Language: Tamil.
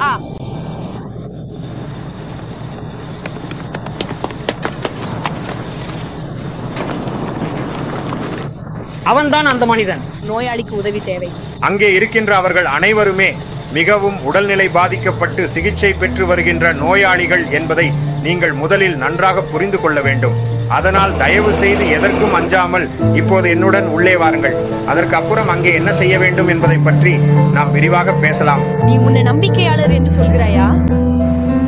ஆ அவன்தான் அந்த மனிதன் நோயாளிக்கு உதவி தேவை அங்கே இருக்கின்ற அவர்கள் அனைவருமே மிகவும் உடல்நிலை பாதிக்கப்பட்டு சிகிச்சை பெற்று வருகின்ற நோயாளிகள் என்பதை நீங்கள் முதலில் நன்றாக புரிந்து கொள்ள வேண்டும் அதனால் தயவு செய்து எதற்கும் அஞ்சாமல் இப்போது என்னுடன் உள்ளே வாருங்கள் அதற்கு அப்புறம் அங்கே என்ன செய்ய வேண்டும் என்பதை பற்றி நாம் விரிவாக பேசலாம் நீ உன்னை நம்பிக்கையாளர் என்று சொல்கிறாயா